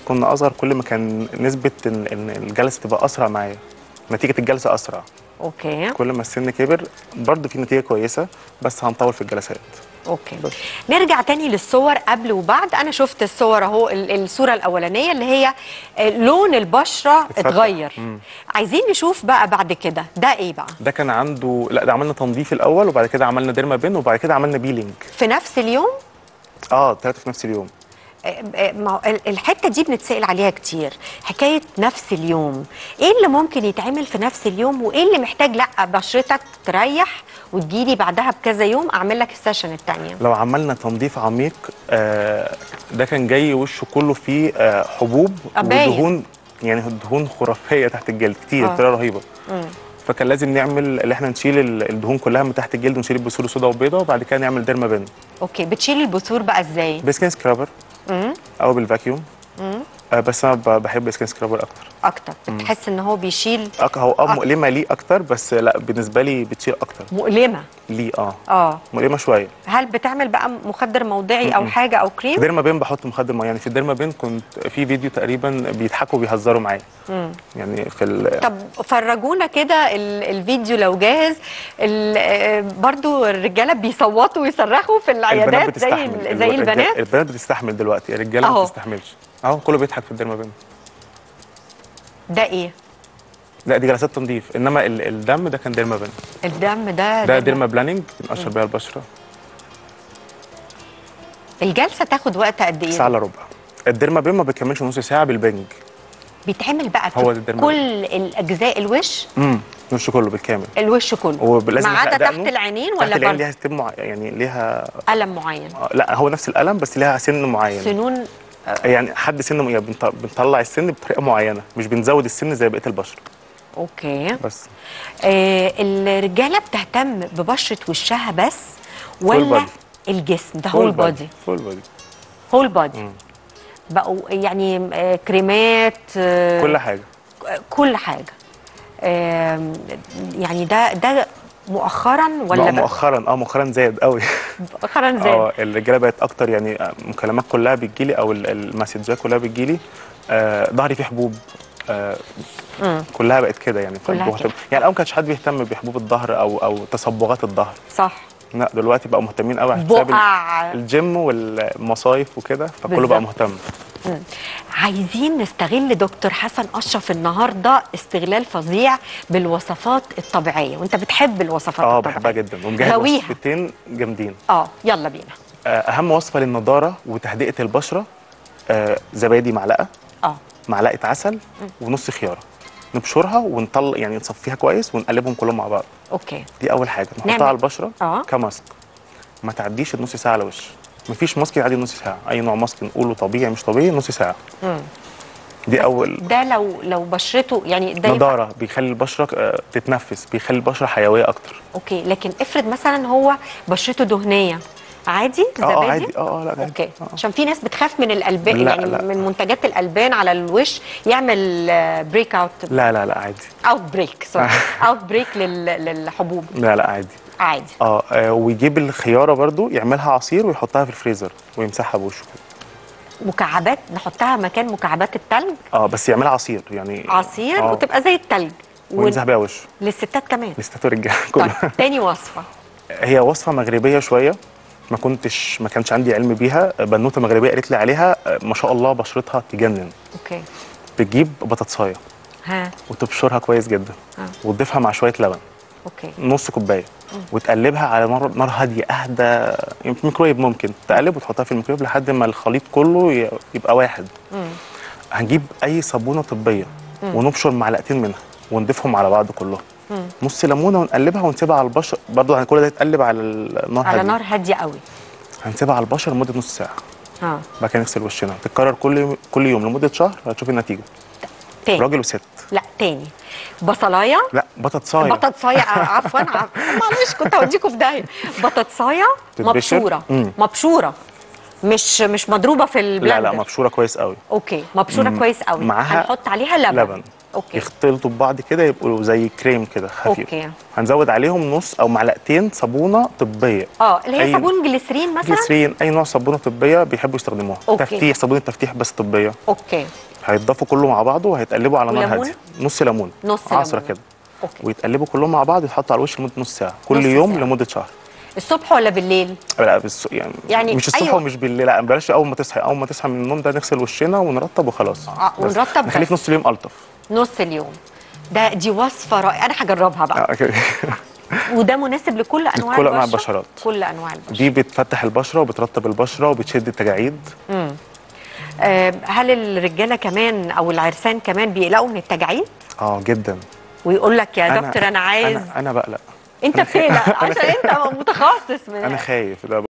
كنا اصغر كل ما كان نسبه ان إن الجلسه تبقى اسرع معايا نتيجه الجلسه اسرع اوكي كل ما السن كبر برضه في نتيجه كويسه بس هنطول في الجلسات اوكي بس. نرجع تاني للصور قبل وبعد انا شفت الصور اهو ال- الصوره الاولانيه اللي هي آه، لون البشره اتفتح. اتغير مم. عايزين نشوف بقى بعد كده ده ايه بقى ده كان عنده لا ده عملنا تنظيف الاول وبعد كده عملنا ديرما بين وبعد كده عملنا بيلينج في نفس اليوم اه ثلاثه في نفس اليوم آه، آه، ما هو ال- الحته دي بنتسال عليها كتير حكايه نفس اليوم ايه اللي ممكن يتعمل في نفس اليوم وايه اللي محتاج لا بشرتك تريح وتجيلي بعدها بكذا يوم اعمل لك السيشن الثانيه لو عملنا تنظيف عميق آه ده كان جاي وشه كله فيه آه حبوب أباين. ودهون يعني دهون خرافيه تحت الجلد كتير آه. بطريقه رهيبه فكان لازم نعمل اللي احنا نشيل ال- الدهون كلها من تحت الجلد ونشيل البثور السوداء والبيضاء وبعد كده نعمل ديرما بين اوكي بتشيل البثور بقى ازاي بسكين سكرابر او بالفاكيوم آه بس انا ب- بحب السكين سكرابر اكتر اكتر بتحس ان هو بيشيل أك هو اه مؤلمه ليه اكتر بس لا بالنسبه لي بتشيل اكتر مؤلمه ليه اه اه مؤلمه شويه هل بتعمل بقى مخدر موضعي او حاجه او كريم ديرما بين بحط مخدر معين يعني في الديرما بين كنت في فيديو تقريبا بيضحكوا بيهزروا معايا يعني في ال... طب فرجونا كده ال- الفيديو لو جاهز ال- آه، برضو الرجاله بيصوتوا ويصرخوا في العيادات زي ال- زي الو- البنات البنات بتستحمل دلوقتي الرجاله أهو. ما بتستحملش اهو كله بيضحك في الديرما بين ده ايه لا دي جلسات تنظيف انما ال- الدم ده كان ديرما بين الدم ده ده ديرما بلاننج بنقشر بيها البشره الجلسه تاخد وقت قد ساعه ايه الا ربع الديرما بين ما بيكملش نص ساعه بالبنج بيتعمل بقى هو ده في الدرمال. كل الاجزاء الوش امم نص كله بالكامل الوش كله هو لازم ما عدا يحرق تحت دقنه. العينين تحت ولا العين برضه ليها ستيب مع... يعني ليها قلم معين آه، لا هو نفس القلم بس ليها سن معين سنون يعني حد سن م- يعني بنط- بنطلع السن بطريقه معينه مش بنزود السن زي بقيه البشره اوكي بس آه الرجاله بتهتم ببشره وشها بس ولا body. الجسم ده هول بودي فول بودي هول بودي بقوا يعني آه، كريمات آه، كل حاجه كل حاجه آم، يعني ده ده مؤخرا ولا لا بقى- مؤخرا اه مؤخرا زاد قوي مؤخرا زاد اه الرجاله بقت اكتر يعني آه، مكالمات كلها بتجيلي او ال- المسجات كلها بتجيلي آه ظهري فيه حبوب آه كلها بقت كده يعني كلها فبهتم- كده. يعني الاول ما كانش حد بيهتم بحبوب الظهر او او تصبغات الظهر صح لا دلوقتي بقوا مهتمين قوي عشان بسبب ال- بقع الجيم والمصايف وكده فكله بالظبط. بقى مهتم عايزين نستغل دكتور حسن اشرف النهارده استغلال فظيع بالوصفات الطبيعيه وانت بتحب الوصفات اه الطبيعيه بحبها جدا ومجهز غويها وصفتين جامدين اه يلا بينا آه، اهم وصفه للنضاره وتهدئه البشره آه، زبادي معلقه اه معلقه عسل ونص خياره نبشرها ونطلع يعني نصفيها كويس ونقلبهم كلهم مع بعض اوكي دي اول حاجه نعمل- نحطها على البشره آه. كماسك ما تعديش النص ساعه على وش مفيش ماسك يعدي نص ساعه اي نوع ماسك نقوله طبيعي مش طبيعي نص ساعه دي اول ده لو لو بشرته يعني ده ينفع- نضاره بيخلي البشره آه، تتنفس بيخلي البشره حيويه اكتر اوكي لكن افرض مثلا هو بشرته دهنيه عادي اه اه زبادي عادي اه اه لا عادي. اوكي آه. عشان في ناس بتخاف من الالبان لا، يعني لا. من منتجات الالبان على الوش يعمل بريك اوت لا لا لا عادي اوت بريك سوري اوت بريك للحبوب لا لا عادي عادي اه آه، ويجيب الخياره برضو يعملها عصير ويحطها في الفريزر ويمسحها بوشه كده مكعبات نحطها مكان مكعبات التلج اه بس يعملها عصير يعني عصير آه. وتبقى زي التلج ويمسح بيها وشه للستات كمان لستات الرجاله كله طيب تاني وصفه هي وصفه مغربيه شويه ما كنتش ما كانش عندي علم بيها بنوته مغربيه قالت لي عليها آه، ما شاء الله بشرتها تجنن اوكي بتجيب بطاطسايه ها وتبشرها كويس جدا آه. وتضيفها مع شويه لبن اوكي نص كوبايه وتقلبها على نار نار هاديه اهدى يعني في الميكرويف ممكن تقلب وتحطها في الميكرويف لحد ما الخليط كله ي- يبقى واحد هنجيب اي صابونه طبيه ونبشر معلقتين منها ونضيفهم على بعض كلهم نص ليمونه ونقلبها ونسيبها على البشر برضه كل ده يتقلب على النار على هادية. نار هاديه قوي هنسيبها على البشر لمده نص ساعه ها بعد كده نغسل وشنا تتكرر كل يوم كل يوم لمده شهر هتشوف النتيجه تاني راجل وست لا تاني بصلايه لا بطاطسايه بطاطسايه آه، عفوا عف- معلش كنت هوديكوا في داهيه بطاطسايه تتبشر؟ مبشوره مم. مبشوره مش مش مضروبه في لا البلندر لا مبشوره كويس قوي اوكي مبشوره مم. كويس قوي معاها هنحط عليها لبن, لبن أوكي. يختلطوا ببعض كده يبقوا زي كريم كده خفيف أوكي. هنزود عليهم نص او معلقتين صابونه طبيه اه اللي هي أي- صابون جليسرين مثلا جليسرين اي نوع صابونه طبيه بيحبوا يستخدموها أوكي. تفتيح صابونه تفتيح بس طبيه اوكي هيتضافوا كله مع بعضه وهيتقلبوا على نار وليمون؟ هاديه نص ليمون نص عصره ليمون. كده اوكي ويتقلبوا كلهم مع بعض يتحطوا على الوش لمده نص ساعه كل نص يوم ساعة. لمده شهر الصبح ولا بالليل لا بس يعني, يعني مش الصبح أيوة. ومش بالليل لا بلاش اول ما تصحي اول ما تصحى من النوم ده نغسل وشنا ونرطب وخلاص آه، بس. ونرطب نخليه بس. في نص اليوم الطف نص اليوم ده دي وصفه رائعه انا هجربها بقى آه، أوكي. وده مناسب لكل انواع لكل أنواع البشره البشرات. كل انواع البشره دي بتفتح البشره وبترطب البشره وبتشد التجاعيد آه هل الرجاله كمان او العرسان كمان بيقلقوا من التجاعيد اه جدا ويقول لك يا دكتور انا عايز انا, أنا بقلق انت أنا خايف. بتقلق عشان انت متخصص من انا خايف ده